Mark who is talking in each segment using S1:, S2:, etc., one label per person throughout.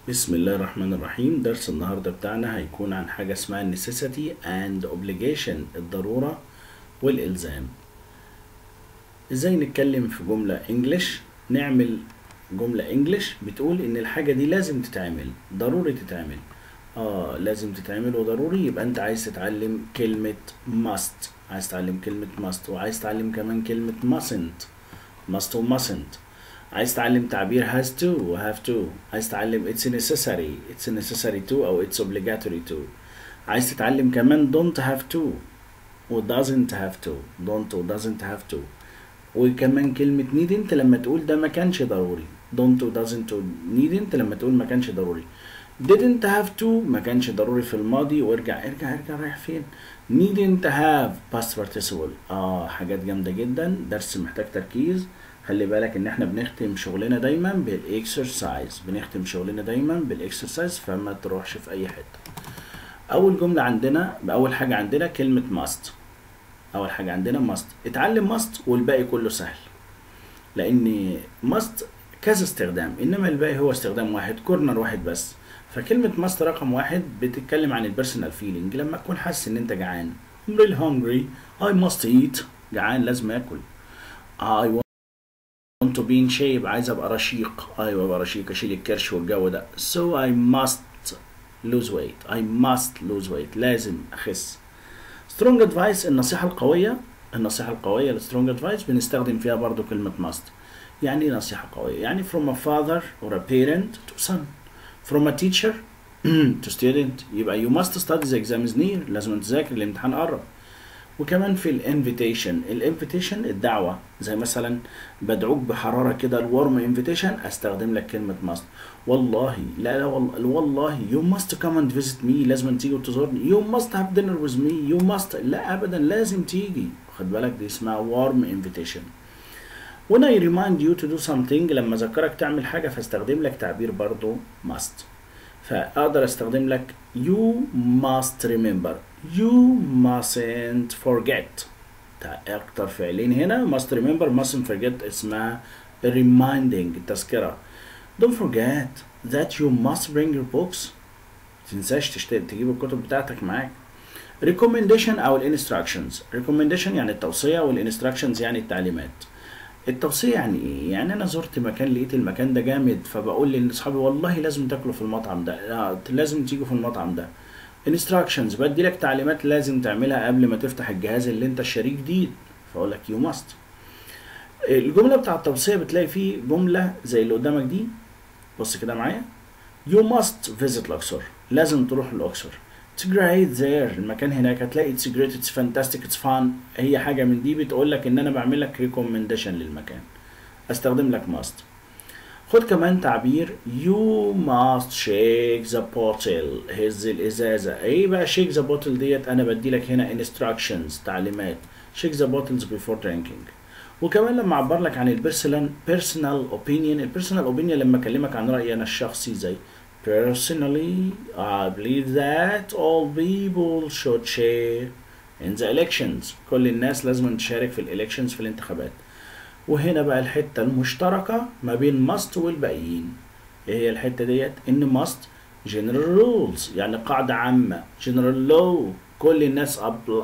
S1: بسم الله الرحمن الرحيم درس النهاردة بتاعنا هيكون عن حاجة اسمها necessity and obligation الضرورة والإلزام ازاي نتكلم في جملة انجلش نعمل جملة انجلش بتقول ان الحاجة دي لازم تتعمل ضروري تتعمل اه لازم تتعمل وضروري يبقى انت عايز تتعلم كلمة must عايز تتعلم كلمة must وعايز تتعلم كمان كلمة mustn't must و mustn't عايز تعلم تعبير has to و have to عايز تعلم it's necessary it's necessary to او it's obligatory to عايز تتعلم كمان don't have to و doesn't have to don't و doesn't have to وكمان كلمة needn't لما تقول ده ما كانش ضروري don't و doesn't و needn't لما تقول ما كانش ضروري didn't have to ما كانش ضروري في الماضي وارجع ارجع ارجع رايح فين needn't have past participle اه حاجات جامدة جدا درس محتاج تركيز خلي بالك ان احنا بنختم شغلنا دايما بالاكسرسايز بنختم شغلنا دايما بالاكسرسايز فما تروحش في اي حته اول جمله عندنا اول حاجه عندنا كلمه ماست اول حاجه عندنا ماست اتعلم ماست والباقي كله سهل لان ماست كذا استخدام انما الباقي هو استخدام واحد كورنر واحد بس فكلمه ماست رقم واحد بتتكلم عن البيرسونال فيلينج لما تكون حاسس ان انت جعان I'm really hungry I must eat جعان لازم اكل I want to be in shape عايز ابقى رشيق ايوه ابقى رشيق اشيل الكرش والجو ده so I must lose weight I must lose weight لازم اخس strong advice النصيحة القوية النصيحة القوية السترونج ادفايس بنستخدم فيها برضو كلمة must يعني ايه نصيحة قوية يعني from a father or a parent to son from a teacher to student يبقى you must study the exam is near لازم تذاكر الامتحان قرب وكمان في الانفيتيشن الانفيتيشن الدعوه زي مثلا بدعوك بحراره كده الورم انفيتيشن استخدم لك كلمه ماست والله لا لا والله, والله you must come and visit me لازم تيجي وتزورني you must have dinner with me you must لا ابدا لازم تيجي خد بالك دي اسمها warm invitation when I remind you to do something لما اذكرك تعمل حاجه فاستخدم لك تعبير برضو must فاقدر استخدم لك you must remember you mustn't forget اكتر فعلين هنا must remember mustn't forget اسمها reminding التذكرة don't forget that you must bring your books تنساش تشت... تجيب الكتب بتاعتك معاك recommendation او الانستراكشنز recommendation يعني التوصية والانستراكشنز يعني التعليمات التوصية يعني ايه؟ يعني انا زرت مكان لقيت المكان ده جامد فبقول لاصحابي والله لازم تاكلوا في المطعم ده لازم تيجوا في المطعم ده instructions بدي لك تعليمات لازم تعملها قبل ما تفتح الجهاز اللي انت شاريه جديد فاقول لك يو ماست الجمله بتاع التوصيه بتلاقي فيه جمله زي اللي قدامك دي بص كده معايا يو ماست فيزيت الاقصر لازم تروح الاقصر It's great there المكان هناك هتلاقي it's great it's fantastic it's fun هي حاجة من دي بتقول لك ان انا بعمل لك recommendation للمكان استخدم لك must خد كمان تعبير you must shake the bottle هز الازازة ايه بقى shake the bottle ديت انا بدي لك هنا instructions تعليمات shake the bottles before drinking وكمان لما اعبر لك عن البيرسونال personal opinion البيرسونال opinion لما اكلمك عن رايي انا الشخصي زي personally I believe that all people should share in the elections كل الناس لازم تشارك في الالكشنز في الانتخابات وهنا بقى الحتة المشتركة ما بين must والباقيين ايه هي الحتة ديت ان must general rules يعني قاعدة عامة general law كل الناس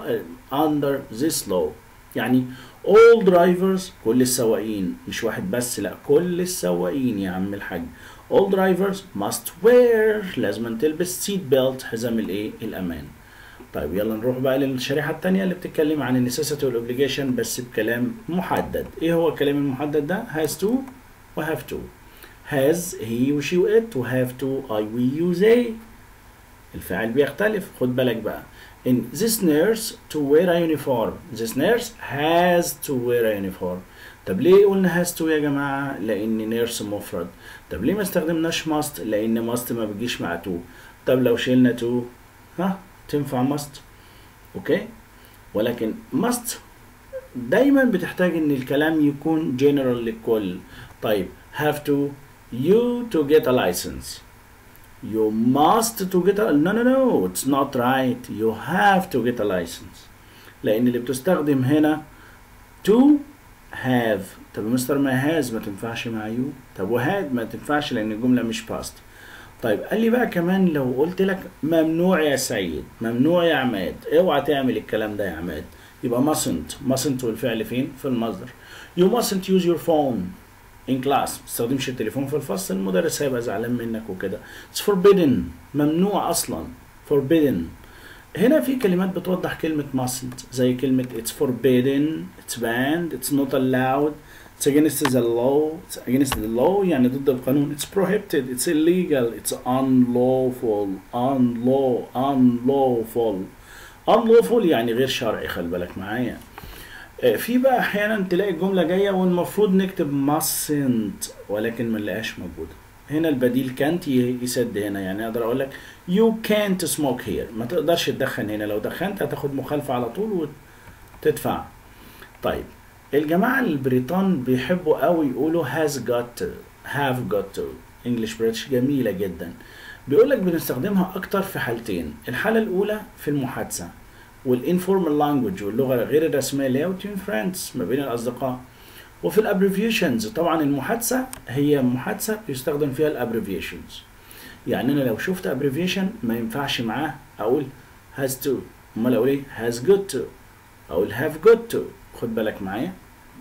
S1: under this law يعني all drivers كل السواقين مش واحد بس لا كل السواقين يا عم الحاج all drivers must wear لازم تلبس seat belt حزام الايه الامان طيب يلا نروح بقى للشريحة التانية اللي بتتكلم عن النسيسيتي والأوبليجيشن بس بكلام محدد ايه هو الكلام المحدد ده has to و have to has he و she و it و have to I we you they الفاعل بيختلف خد بالك بقى in this nurse to wear a uniform this nurse has to wear a uniform طب ليه قلنا has to يا جماعة لأن نيرس مفرد طب ليه ما استخدمناش must لأن must ما بتجيش مع to طب لو شلنا to ها تنفع must اوكي ولكن must دايما بتحتاج ان الكلام يكون general للكل طيب have to you to get a license you must to get a no no no it's not right you have to get a license لان اللي بتستخدم هنا to have طب مستر ما has ما تنفعش مع you طب وهاد ما تنفعش لان الجمله مش past طيب قال لي بقى كمان لو قلت لك ممنوع يا سيد ممنوع يا عماد اوعى تعمل الكلام ده يا عماد يبقى mustn't mustn't والفعل فين في المصدر you mustn't use your phone in class ما تستخدمش التليفون في الفصل المدرس هيبقى زعلان منك وكده it's forbidden ممنوع اصلا forbidden هنا في كلمات بتوضح كلمة mustn't زي كلمة it's forbidden it's banned it's not allowed it's against the law it's against the law يعني ضد القانون it's prohibited it's illegal it's unlawful unlaw unlawful unlawful يعني غير شرعي خلي بالك معايا آه، في بقى احيانا تلاقي الجمله جايه والمفروض نكتب mustn't ولكن ما نلاقيهاش موجوده هنا البديل كانت يسد هنا يعني اقدر اقول لك you can't smoke here ما تقدرش تدخن هنا لو دخنت هتاخد مخالفه على طول وتدفع طيب الجماعه البريطان بيحبوا قوي يقولوا has got to have got to انجلش بريتش جميله جدا بيقول لك بنستخدمها اكتر في حالتين الحاله الاولى في المحادثه والانفورمال لانجوج واللغه غير الرسميه اللي هي وتين فريندز ما بين الاصدقاء وفي الابريفيشنز طبعا المحادثه هي محادثه بيستخدم فيها الابريفيشنز يعني انا لو شفت ابريفيشن ما ينفعش معاه اقول has to امال اقول ايه has got to اقول have got to خد بالك معايا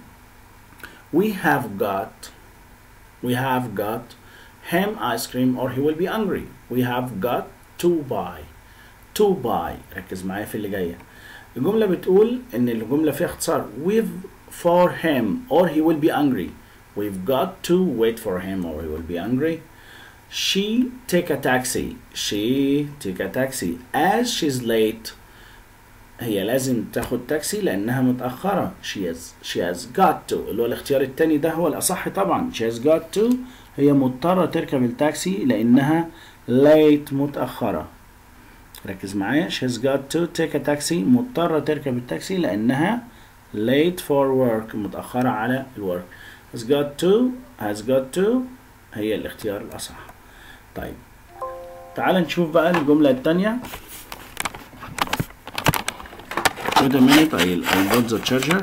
S1: we have got we have got him ice cream or he will be hungry we have got to buy to buy ركز معايا في اللي جايه الجمله بتقول ان الجمله فيها اختصار we've for him or he will be hungry we've got to wait for him or he will be hungry she take a taxi she take a taxi as she's late هي لازم تاخد تاكسي لانها متاخره she has she has got to اللي هو الاختيار التاني ده هو الاصح طبعا she has got to هي مضطره تركب التاكسي لانها late متاخره ركز معايا she has got to take a taxi مضطره تركب التاكسي لانها late for work متاخره على الورك has got to has got to هي الاختيار الاصح طيب تعال نشوف بقى الجمله الثانيه Wait a minute, I'll, I'll got the charger.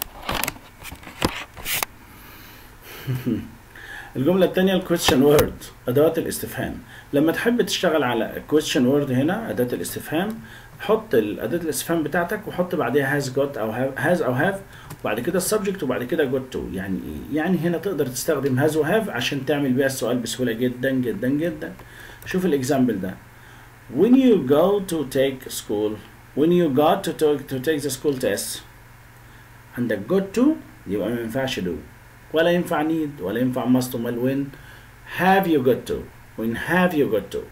S1: الجملة الثانية الكويستشن وورد أدوات الاستفهام لما تحب تشتغل على كويستشن وورد هنا أداة الاستفهام حط أداة الاستفهام بتاعتك وحط بعديها has got أو have has أو have وبعد كده السبجكت وبعد كده got to يعني إيه؟ يعني هنا تقدر تستخدم has و have عشان تعمل بيها السؤال بسهولة جدا جدا جدا شوف الإكزامبل ده when you go to take school when you got to, to, to take the school test عندك got to يبقى ما ينفعش do ولا ينفع need ولا ينفع must امال when have you got to when have you got to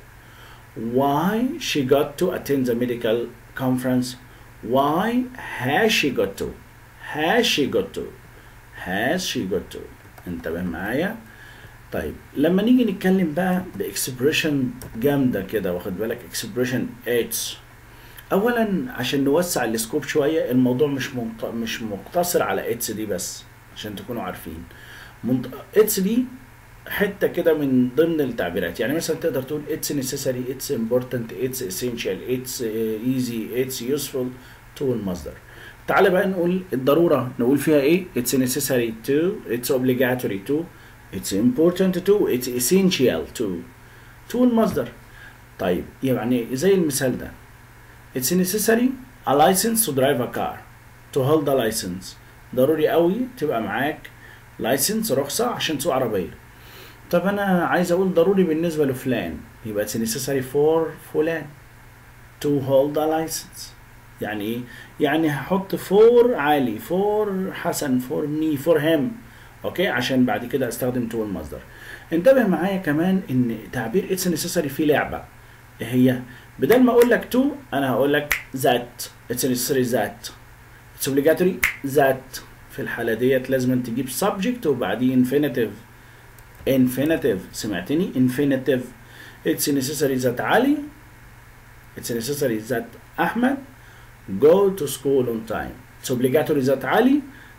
S1: why she got to attend the medical conference why has she got to has she got to has she got to انتبه معايا طيب لما نيجي نتكلم بقى باكسبريشن جامده كده واخد بالك اكسبريشن اتس اولا عشان نوسع السكوب شويه الموضوع مش منط... مش مقتصر على اتس دي بس عشان تكونوا عارفين منط... اتس دي حته كده من ضمن التعبيرات يعني مثلا تقدر تقول اتس necessary اتس important اتس essential اتس easy اتس useful تو المصدر تعال بقى نقول الضروره نقول فيها ايه اتس necessary to اتس obligatory to اتس important to اتس essential to تو المصدر طيب يعني زي المثال ده It's necessary a license to drive a car to hold a license ضروري قوي تبقى معاك لايسنس رخصة عشان تسوق عربية طب أنا عايز أقول ضروري بالنسبة لفلان يبقى it's necessary for فلان to hold a license يعني إيه؟ يعني هحط for عالي for حسن for me for him أوكي عشان بعد كده أستخدم to المصدر انتبه معايا كمان إن تعبير it's necessary فيه لعبة إيه هي بدل ما اقول لك تو انا هقول لك ذات اتس necessary ذات اتس obligatory ذات في الحالة ديت لازم تجيب subject وبعدين infinitive infinitive سمعتني infinitive اتس necessary ذات علي اتس necessary ذات احمد go to school on time اتس obligatory ذات علي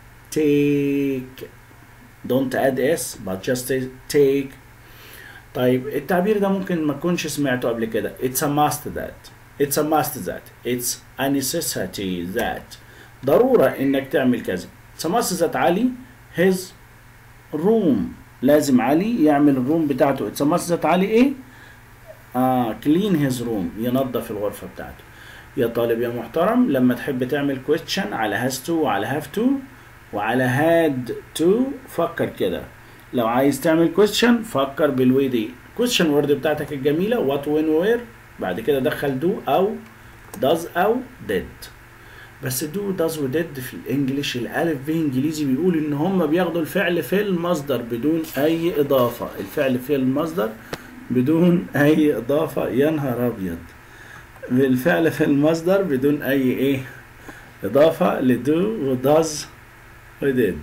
S1: take don't add s but just take طيب التعبير ده ممكن ما تكونش سمعته قبل كده it's a must that it's a must that it's a necessity that ضرورة انك تعمل كذا it's a must that علي his room لازم علي يعمل الروم بتاعته it's a must that علي ايه اه clean his room ينظف الغرفة بتاعته يا طالب يا محترم لما تحب تعمل question على has to وعلى have to وعلى had to فكر كده لو عايز تعمل question فكر بالوي دي question word بتاعتك الجميلة what when where بعد كده دخل do أو does أو did بس do does و did في الانجليش الالف ب انجليزي بيقول ان هم بياخدوا الفعل في المصدر بدون اي اضافه الفعل في المصدر بدون اي اضافه يا نهار ابيض الفعل في المصدر بدون اي ايه اضافه لدو و does و did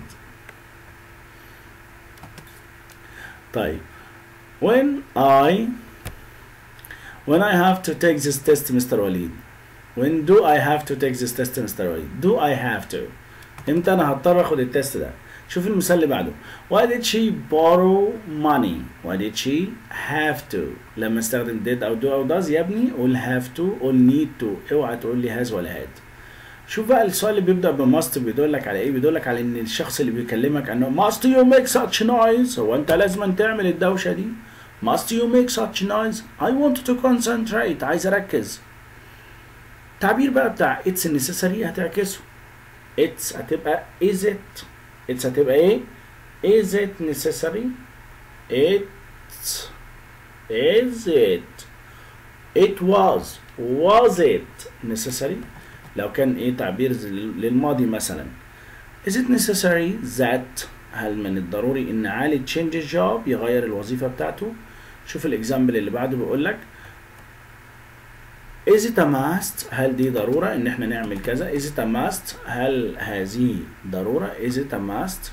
S1: طيب when I when I have to take this test Mr. Walid when do I have to take this test Mr. Walid do I have to امتى انا هضطر اخد التست ده شوف المثال اللي بعده why did she borrow money why did she have to لما استخدم did او do او does يا ابني قول have to قول need to اوعى تقول لي has ولا had شوف بقى السؤال اللي بيبدأ بماست بيدلك على ايه بيدلك على ان الشخص اللي بيكلمك انه must you make such noise هو انت لازم تعمل الدوشة دي must you make such noise I want to concentrate عايز اركز التعبير بقى بتاع it's necessary هتعكسه it's هتبقى is it it's هتبقى ايه is it necessary it is it it was was it necessary لو كان ايه تعبير للماضي مثلا is it necessary that هل من الضروري ان علي change job يغير الوظيفة بتاعته شوف الاكزامبل اللي بعده بيقول لك is it a must هل دي ضرورة ان احنا نعمل كذا is it a must هل هذه ضرورة is it a must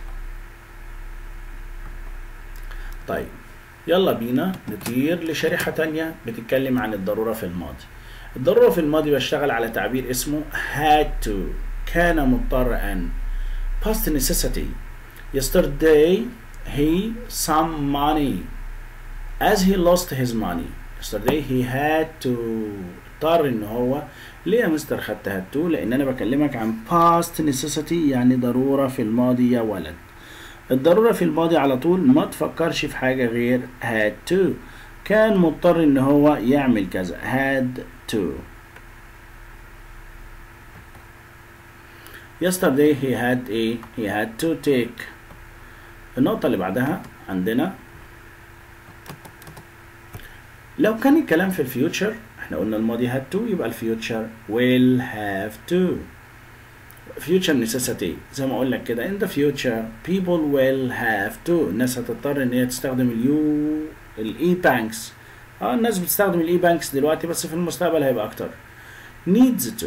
S1: طيب يلا بينا نطير لشريحة تانية بتتكلم عن الضرورة في الماضي الضرورة في الماضي بشتغل على تعبير اسمه had to كان مضطر أن past necessity yesterday he some money as he lost his money yesterday he had to اضطر ان هو ليه يا مستر خدت had to لان انا بكلمك عن past necessity يعني ضرورة في الماضي يا ولد الضرورة في الماضي على طول ما تفكرش في حاجة غير had to كان مضطر ان هو يعمل كذا had to yesterday he had a he had to take النقطة اللي بعدها عندنا لو كان الكلام في الفيوتشر احنا قلنا الماضي had to يبقى الفيوتشر will have to future necessity زي ما اقول لك كده in the future people will have to الناس هتضطر ان هي تستخدم اليو الاي بانكس اه الناس بتستخدم الاي بانكس دلوقتي بس في المستقبل هيبقى اكتر needs to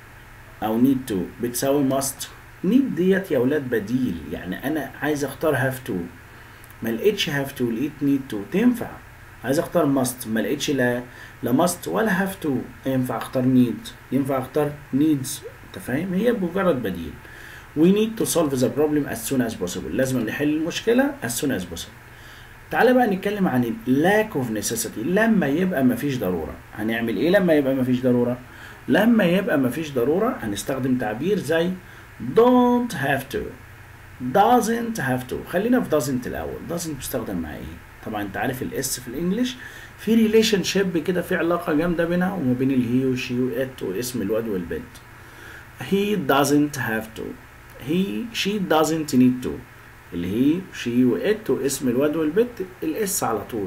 S1: او need to بتساوي must need ديت يا اولاد بديل يعني انا عايز اختار have to ما لقيتش have to لقيت need to تنفع عايز اختار must ما لقيتش لا لا must ولا have to ينفع اختار need ينفع اختار needs انت فاهم هي مجرد بديل we need to solve the problem as soon as possible لازم نحل المشكلة as soon as possible تعالى بقى نتكلم عن lack of necessity لما يبقى مفيش ضرورة هنعمل ايه لما يبقى مفيش ضرورة لما يبقى مفيش ضرورة هنستخدم تعبير زي don't have to doesn't have to خلينا في doesn't الأول doesn't بيستخدم مع ايه طبعا انت عارف الاس في الانجليش في ريليشن شيب كده في علاقة جامدة بينها وما بين الهي وشي وات واسم الواد والبنت he doesn't have to he she doesn't need to اللي هي she وات واسم الواد والبنت الاس على طول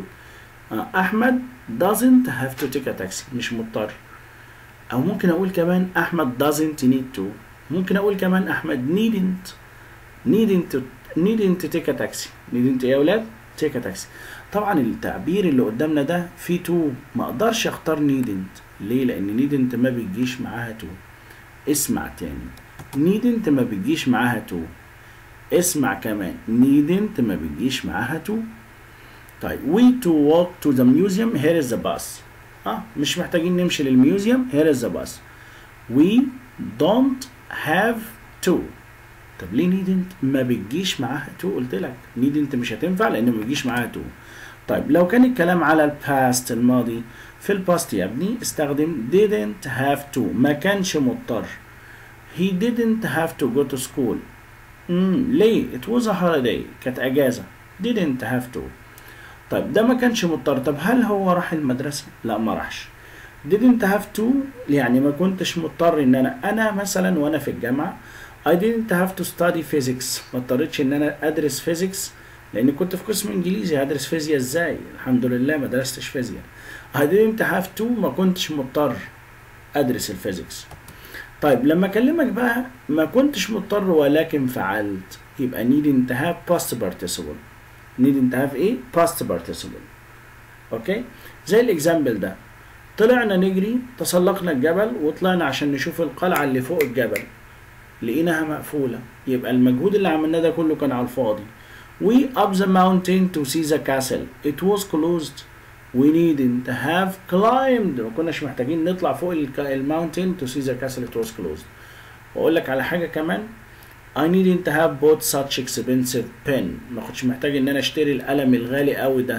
S1: احمد doesn't have to take a taxi مش مضطر او ممكن اقول كمان احمد doesn't need to ممكن اقول كمان احمد needn't needn't to needn't to take a taxi needn't ايه يا اولاد take a taxi طبعا التعبير اللي قدامنا ده فيه to ما اقدرش اختار needn't ليه لان needn't ما بيجيش معاها to اسمع تاني needn't ما بتجيش معاها to اسمع كمان needn't ما بتجيش معاها to طيب we to walk to the museum here is the bus اه مش محتاجين نمشي للميوزيوم here is the bus we don't have to طب ليه needn't ما بتجيش معاها to قلت لك needn't مش هتنفع لان ما بيجيش معاها to طيب لو كان الكلام على الباست الماضي في الباست يا ابني استخدم didn't have to ما كانش مضطر he didn't have to go to school امم ليه it was a holiday كانت اجازه didn't have to طيب ده ما كانش مضطر طب هل هو راح المدرسة لا ما راحش didn't have to يعني ما كنتش مضطر ان انا انا مثلا وانا في الجامعة I didn't have to study physics ما اضطريتش ان انا ادرس physics لان كنت في قسم انجليزي هدرس فيزياء ازاي الحمد لله ما درستش فيزياء I didn't have to ما كنتش مضطر ادرس الفيزيكس طيب لما اكلمك بقى ما كنتش مضطر ولكن فعلت يبقى needn't have past participle needn't have ايه past participle اوكي زي الاكزامبل ده طلعنا نجري تسلقنا الجبل وطلعنا عشان نشوف القلعة اللي فوق الجبل لقيناها مقفولة يبقى المجهود اللي عملناه ده كله كان على الفاضي We up the mountain to see the castle. It was closed. We didn't have climbed. ما كناش محتاجين نطلع فوق الماونتين to see the castle. It was closed. وأقول لك على حاجة كمان. I needn't have bought such expensive pen. ما كنتش محتاج إن أنا أشتري القلم الغالي أوي ده.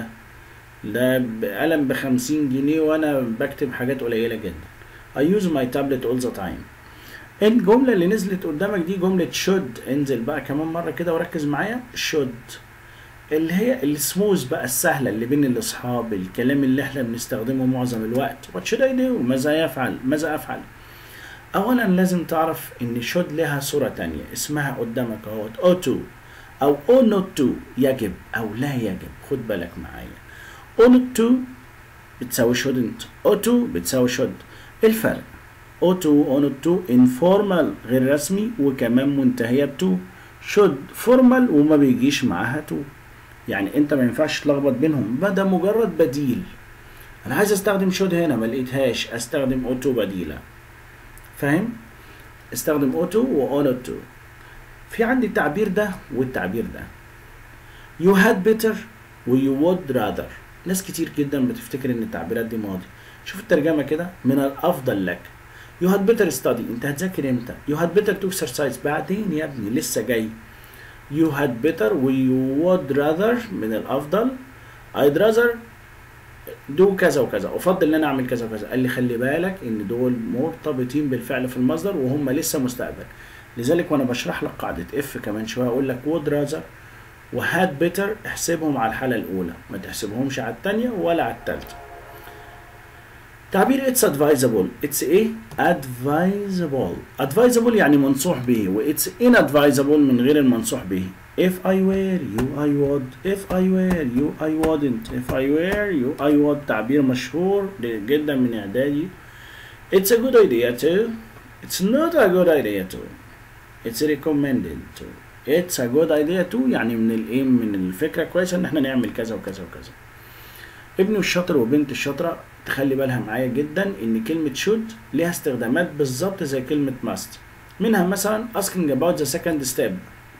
S1: ده قلم بخمسين جنيه وأنا بكتب حاجات قليلة جدا. I use my tablet all the time. الجملة اللي نزلت قدامك دي جملة should انزل بقى كمان مرة كده وركز معايا should اللي هي السموز بقى السهلة اللي بين الأصحاب الكلام اللي احنا بنستخدمه معظم الوقت what should I do ماذا يفعل ماذا أفعل أولا لازم تعرف إن should لها صورة تانية اسمها قدامك اهوت ought to أو ought not to يجب أو لا يجب خد بالك معايا ought to بتساوي shouldn't ought to بتساوي should الفرق ought to ought to informal غير رسمي وكمان منتهية بتو should formal وما بيجيش معاها تو يعني انت ما ينفعش تلخبط بينهم ده مجرد بديل انا عايز استخدم should هنا ما لقيتهاش استخدم ought to بديلة فاهم استخدم ought to و ought to في عندي التعبير ده والتعبير ده you had better و you would rather ناس كتير جدا بتفتكر ان التعبيرات دي ماضي شوف الترجمة كده من الافضل لك You had better study انت هتذاكر امتى You had better to exercise بعدين يا ابني لسه جاي You had better و you would rather من الافضل I'd rather do كذا وكذا افضل ان انا اعمل كذا وكذا قال لي خلي بالك ان دول مرتبطين بالفعل في المصدر وهم لسه مستقبل لذلك وانا بشرح لك قاعده اف كمان شويه اقول لك would rather وهاد بيتر احسبهم على الحاله الاولى ما تحسبهمش على الثانيه ولا على الثالثه تعبير it's advisable it's ايه advisable advisable يعني منصوح به و it's inadvisable من غير المنصوح به if I were you I would if I were you I wouldn't if I were you I would تعبير مشهور جدا من اعدادي it's a good idea to it's not a good idea to it's recommended to it's a good idea to يعني من الايه من الفكره كويسه ان احنا نعمل كذا وكذا وكذا ابني الشاطر وبنت الشاطره تخلي بالها معايا جدا ان كلمة should ليها استخدامات بالظبط زي كلمة must منها مثلا asking about the second step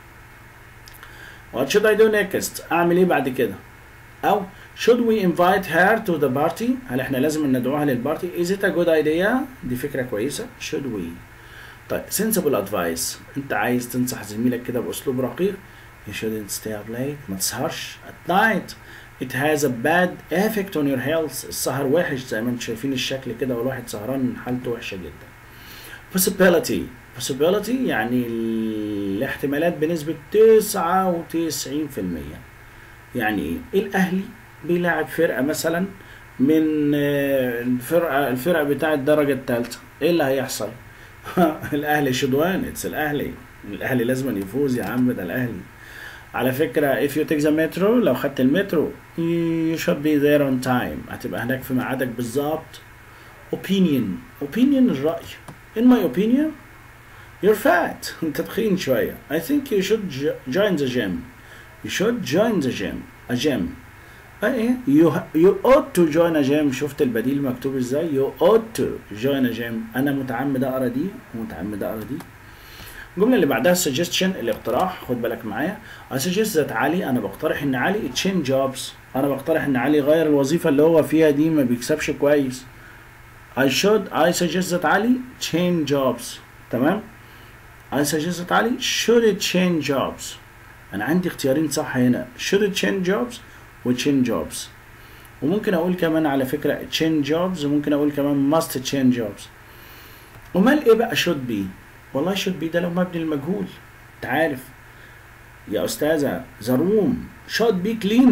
S1: what should I do next اعمل ايه بعد كده او should we invite her to the party هل احنا لازم ندعوها للبارتي is it a good idea دي فكرة كويسة should we طيب sensible advice انت عايز تنصح زميلك كده باسلوب رقيق you shouldn't stay up late ما تسهرش at night it has a bad effect on your health السهر وحش زي ما انتم شايفين الشكل كده والواحد سهران حالته وحشه جدا possibility possibility يعني الاحتمالات بنسبة 99% يعني ايه الاهلي بيلعب فرقة مثلا من الفرقة الفرقة بتاعة الدرجة الثالثة ايه اللي هيحصل الاهلي شدوان اتس الاهلي الاهلي لازم يفوز يا عم ده الاهلي على فكرة if you take the metro لو خدت المترو you should be there on time هتبقى هناك في ميعادك بالظبط opinion opinion الرأي in my opinion you're fat انت تخين شوية I think you should join the gym you should join the gym a gym ايه you, you ought to join a gym شفت البديل مكتوب ازاي you ought to join a gym انا متعمد اقرا دي ومتعمد اقرا دي الجملة اللي بعدها suggestion الاقتراح خد بالك معايا I suggest that علي أنا بقترح إن علي change jobs أنا بقترح إن علي يغير الوظيفة اللي هو فيها دي ما بيكسبش كويس I should I suggest that علي change jobs تمام I suggest that علي should change jobs أنا عندي اختيارين صح هنا should change jobs و change jobs وممكن أقول كمان على فكرة change jobs وممكن أقول كمان must change jobs ومال إيه بقى should be والله should be ده لو مبني المجهول انت عارف يا استاذه the room should be cleaned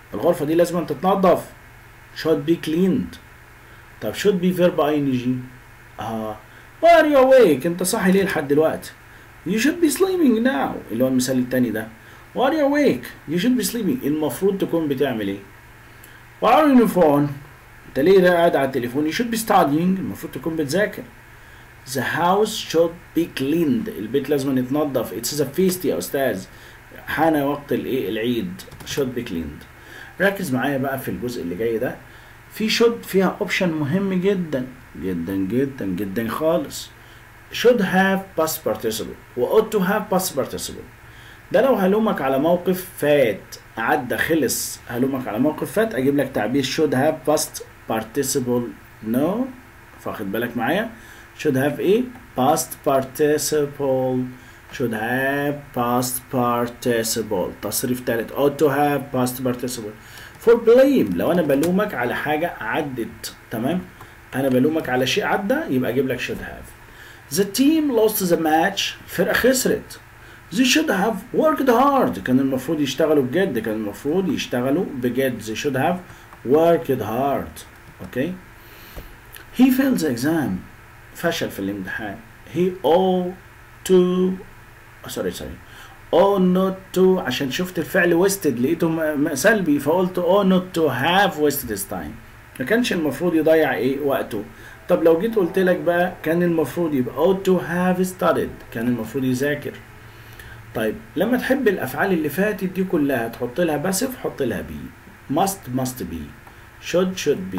S1: الغرفة دي لازم تتنظف should be cleaned طب should be verb ing اه why are you awake انت صاحي ليه لحد دلوقتي you should be sleeping now اللي هو المثال التاني ده why are you awake you should be sleeping المفروض تكون بتعمل ايه why are you on your phone انت ليه قاعد على التليفون you should be studying المفروض تكون بتذاكر the house should be cleaned البيت لازم يتنظف it's a feast يا استاذ حان وقت الايه العيد should be cleaned ركز معايا بقى في الجزء اللي جاي ده في should فيها اوبشن مهم جدا جدا جدا جدا خالص should have past participle و ought to have past participle ده لو هلومك على موقف فات عدى خلص هلومك على موقف فات اجيب لك تعبير should have past participle no فاخد بالك معايا should have ايه past participle should have past participle تصريف ثالث ought to have past participle for blame لو انا بلومك على حاجة عدت تمام انا بلومك على شيء عدى يبقى اجيب لك should have the team lost the match الفرقة خسرت they should have worked hard كان المفروض يشتغلوا بجد كان المفروض يشتغلوا بجد they should have worked hard اوكي he failed the exam فشل في الامتحان he ought to سوري سوري او نوت تو عشان شفت الفعل wasted لقيته م- م- سلبي فقلت او نوت تو هاف wasted his time ما كانش المفروض يضيع ايه وقته طب لو جيت قلت لك بقى كان المفروض يبقى ought to have studied كان المفروض يذاكر طيب لما تحب الافعال اللي فاتت دي كلها تحط لها باسف حط لها بي must must be should should be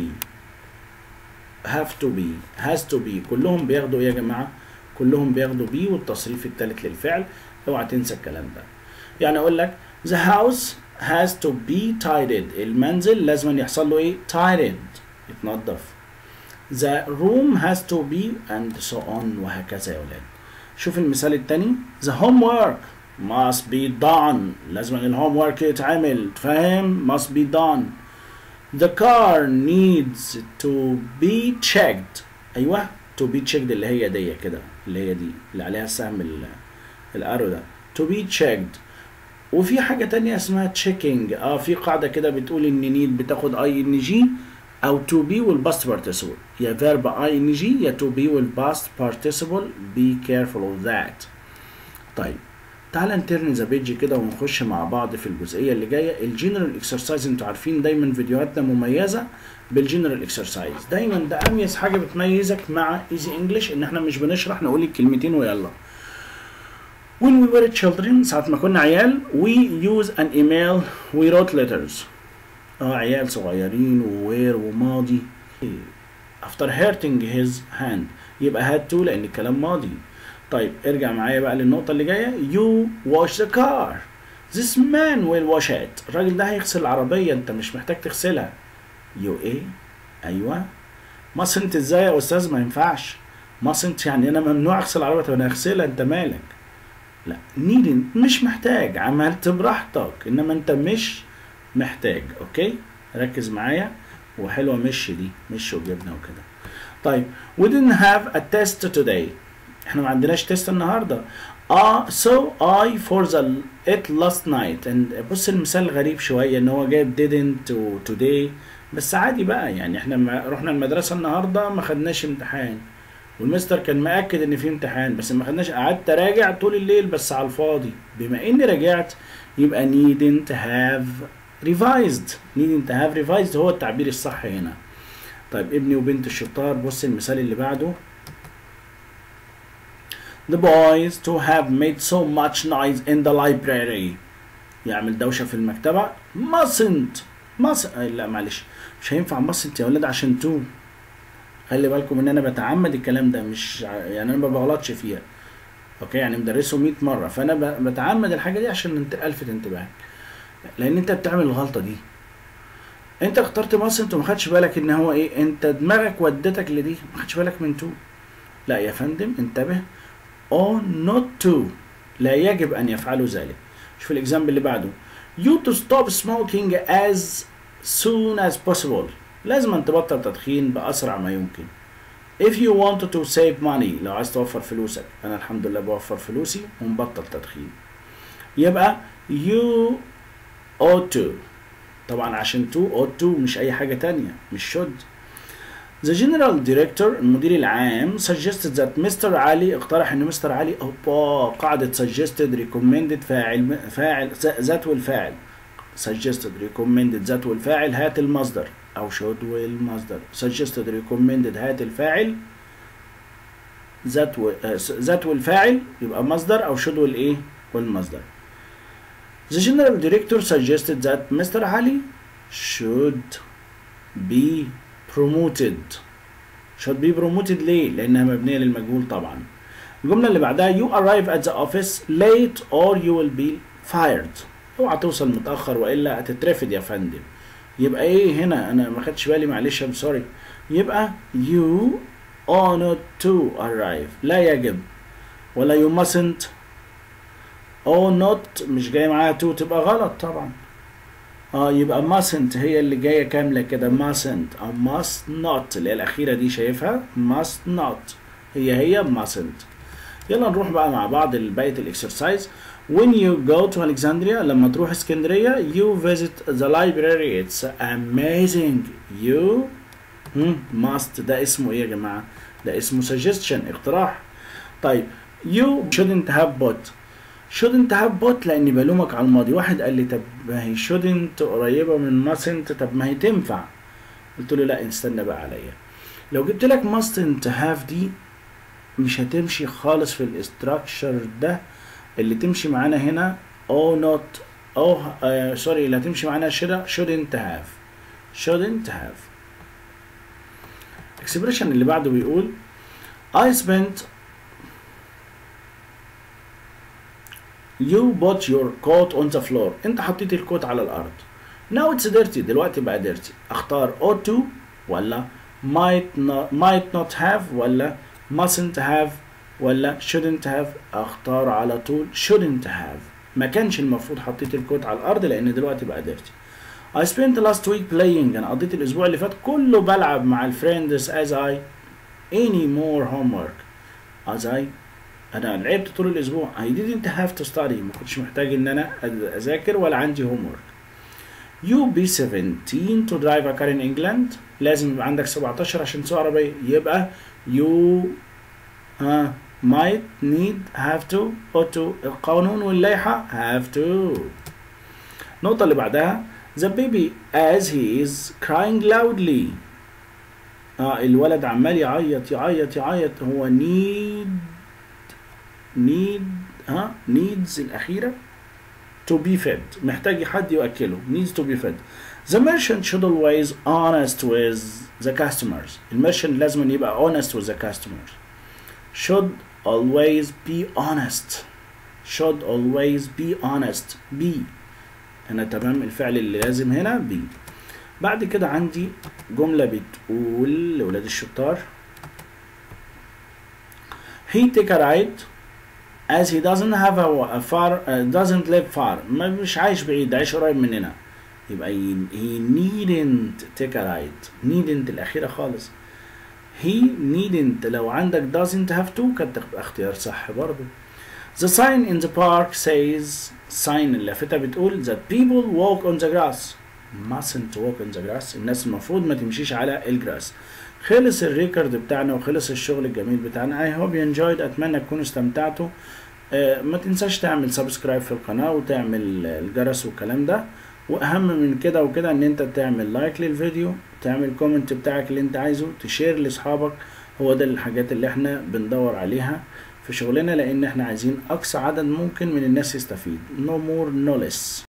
S1: have to be has to be كلهم بياخدوا ايه يا جماعه كلهم بياخدوا بي والتصريف الثالث للفعل اوعى تنسى الكلام ده يعني اقول لك the house has to be tidied المنزل لازم يحصل له ايه tidied يتنظف the room has to be and so on وهكذا يا ولاد شوف المثال التاني the homework must be done لازم الهوم ورك يتعمل فاهم must be done the car needs to be checked ايوه to be checked اللي هي دي كده اللي هي دي اللي عليها السهم ال- الارو ده to be checked وفي حاجة تانية اسمها checking اه في قاعدة كده بتقول ان need بتاخد اي ان جي او to be والباست participle يا verb اي ان جي يا to be والباست participle be careful of that طيب تعال نترن ذا بيج كده ونخش مع بعض في الجزئيه اللي جايه الجنرال اكسرسايز انتوا عارفين دايما فيديوهاتنا مميزه بالجنرال اكسرسايز دايما ده اميز حاجه بتميزك مع ايزي انجلش ان احنا مش بنشرح نقول الكلمتين ويلا When we were children ساعة ما كنا عيال we use an email we wrote letters اه عيال صغيرين ووير وماضي after hurting his hand يبقى had to لأن الكلام ماضي طيب ارجع معايا بقى للنقطة اللي جاية you wash the car this man will wash it الراجل ده هيغسل العربية انت مش محتاج تغسلها you ايه ايوه mustn't ازاي يا استاذ ما ينفعش mustn't يعني انا ممنوع اغسل العربية طب انا اغسلها انت مالك لا needn't مش محتاج عملت براحتك انما انت مش محتاج اوكي ركز معايا وحلوه مش دي مش وجبنه وكده طيب we didn't have a test today احنا ما عندناش تيست النهارده اه so I for the it last night and بص المثال غريب شويه ان هو جايب didn't و today بس عادي بقى يعني احنا ما رحنا المدرسه النهارده ما خدناش امتحان والمستر كان مأكد ان في امتحان بس ما خدناش قعدت اراجع طول الليل بس على الفاضي بما اني رجعت يبقى needn't have revised needn't have revised هو التعبير الصح هنا طيب ابني وبنت الشطار بص المثال اللي بعده the boys to have made so much noise in the library يعمل دوشة في المكتبة mustn't must لا معلش مش هينفع mustn't يا ولاد عشان تو خلي بالكم ان انا بتعمد الكلام ده مش ع- يعني انا ما بغلطش فيها اوكي يعني مدرسه 100 مره فانا ب- بتعمد الحاجه دي عشان انت الفت انتباهك لان انت بتعمل الغلطه دي انت اخترت مصر انت ما خدش بالك ان هو ايه انت دماغك ودتك لدي ما خدش بالك من تو لا يا فندم انتبه او not to لا يجب ان يفعلوا ذلك شوف الاكزامبل اللي بعده you to stop smoking as soon as possible لازم أن تبطل تدخين بأسرع ما يمكن if you want to save money لو عايز توفر فلوسك أنا الحمد لله بوفر فلوسي ومبطل تدخين يبقى you ought to طبعا عشان to ought to مش اي حاجة تانية مش should The general director المدير العام suggested that Mr. علي اقترح ان مستر علي اوبا قاعدة suggested recommended فاعل فاعل ذات والفاعل suggested recommended ذات والفاعل هات المصدر او should والمصدر suggested recommended هات الفاعل ذات و... ذات والفاعل يبقى مصدر او should والايه والمصدر The general director suggested that Mr. Ali should be promoted should be promoted ليه؟ لأنها مبنية للمجهول طبعا. الجملة اللي بعدها you arrive at the office late or you will be fired. اوعى توصل متأخر وإلا هتترفد يا فندم. يبقى إيه هنا؟ أنا ما خدتش بالي معلش I'm sorry. يبقى you ought not to arrive. لا يجب. ولا you mustn't. or not مش جاي معاها to تبقى غلط طبعا. اه يبقى mustn't هي اللي جايه كامله كده mustn't او must not اللي هي الاخيره دي شايفها must not هي هي mustn't يلا نروح بقى مع بعض بقيه الاكسرسايز when you go to Alexandria لما تروح اسكندريه you visit the library it's amazing you hmm, must ده اسمه ايه يا جماعه ده اسمه suggestion اقتراح طيب you shouldn't have bought shouldn't have bought لاني بلومك على الماضي واحد قال لي طب ما هي shouldn't قريبه من mustn't طب ما هي تنفع قلت له لا استنى بقى عليا لو جبت لك mustn't have دي مش هتمشي خالص في الاستراكشر ده اللي تمشي معانا هنا او not او سوري اللي هتمشي معانا شدا shouldn't have shouldn't have expression اللي بعده بيقول I spent You put your coat on the floor. انت حطيت الكوت على الارض. Now it's dirty. دلوقتي بقى dirty. اختار ought to ولا might not, might not have ولا mustn't have ولا shouldn't have اختار على طول shouldn't have. ما كانش المفروض حطيت الكوت على الارض لان دلوقتي بقى dirty. I spent last week playing. انا قضيت الاسبوع اللي فات كله بلعب مع الفريندز as I any more homework. as I انا لعبت طول الاسبوع I didn't have to study ما كنتش محتاج ان انا اذاكر ولا عندي homework you be 17 to drive a car in England لازم يبقى عندك 17 عشان تسوق عربية يبقى you ها might need have to ought to القانون واللائحة have to النقطة اللي بعدها the baby as he is crying loudly اه الولد عمال يعيط يعيط يعيط هو need need ها needs الأخيرة to be fed محتاج حد يؤكله needs to be fed the merchant should always honest with the customers المرشنت لازم يبقى honest with the customers should always be honest should always be honest be هنا تمام الفعل اللي لازم هنا be بعد كده عندي جملة بتقول لولاد الشطار he take a ride as he doesn't have a, a far uh, doesn't live far ما مش عايش بعيد عايش قريب مننا يبقى he, he needn't take a ride needn't الأخيرة خالص he needn't لو عندك doesn't have to كانت تبقى اختيار صح برضه the sign in the park says sign اللافتة بتقول that people walk on the grass mustn't walk on the grass الناس المفروض ما تمشيش على الجراس خلص الريكورد بتاعنا وخلص الشغل الجميل بتاعنا I hope you enjoyed أتمنى تكونوا استمتعتوا آه ما تنساش تعمل سبسكرايب في القناة وتعمل الجرس والكلام ده وأهم من كده وكده إن أنت تعمل لايك للفيديو تعمل كومنت بتاعك اللي أنت عايزه تشير لأصحابك هو ده الحاجات اللي احنا بندور عليها في شغلنا لأن احنا عايزين أقصى عدد ممكن من الناس يستفيد no more no less